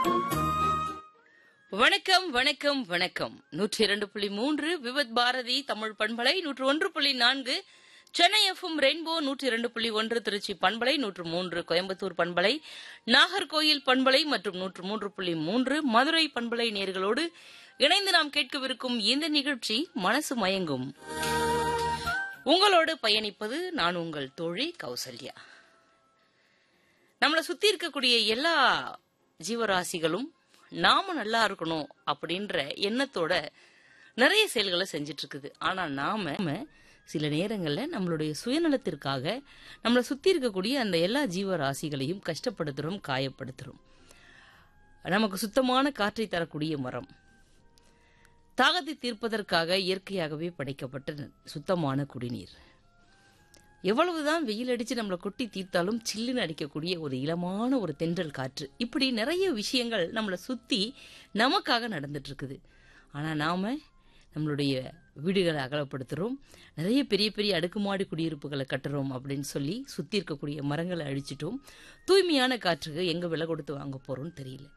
வணக்கம் வணக்கம் வணக்கம் நூற்றி இரண்டு புள்ளி மூன்று விவத் பாரதி தமிழ் பண்பலை நூற்று ஒன்று புள்ளி நான்கு சென்னை எஃப்எம் ரெயின்போ நூற்றி இரண்டு புள்ளி ஒன்று திருச்சி பண்பலை நூற்று மூன்று கோயம்புத்தூர் பண்பலை நாகர்கோயில் பண்பலை மற்றும் நூற்று மூன்று புள்ளி மூன்று மதுரை பண்பலை நேர்களோடு இணைந்து நாம் கேட்கவிருக்கும் இந்த நிகழ்ச்சி மனசு மயங்கும் உங்களோடு பயணிப்பது நான் உங்கள் தோழி கௌசல்யா நம்மளை சுத்தி இருக்கக்கூடிய எல்லா ஜீவராசிகளும் நாம நல்லா இருக்கணும் அப்படின்ற எண்ணத்தோட நிறைய செயல்களை செஞ்சிட்டு இருக்குது ஆனா நாம சில நேரங்கள்ல நம்மளுடைய சுயநலத்திற்காக நம்மளை சுத்தி இருக்கக்கூடிய அந்த எல்லா ஜீவராசிகளையும் கஷ்டப்படுத்துறோம் காயப்படுத்துறோம் நமக்கு சுத்தமான காற்றை தரக்கூடிய மரம் தாகத்தை தீர்ப்பதற்காக இயற்கையாகவே படைக்கப்பட்ட சுத்தமான குடிநீர் எவ்வளவுதான் வெயில் அடிச்சு நம்மளை கொட்டி தீர்த்தாலும் சில்லுன்னு அடிக்கக்கூடிய ஒரு இளமான ஒரு தென்றல் காற்று இப்படி நிறைய விஷயங்கள் நம்மளை சுத்தி நமக்காக நடந்துட்டு இருக்குது ஆனா நாம நம்மளுடைய வீடுகளை அகலப்படுத்துறோம் நிறைய பெரிய பெரிய அடுக்குமாடி குடியிருப்புகளை கட்டுறோம் அப்படின்னு சொல்லி சுத்தி இருக்கக்கூடிய மரங்களை அழிச்சிட்டோம் தூய்மையான காற்றுக்கு எங்க விலை கொடுத்து வாங்க போறோம்னு தெரியல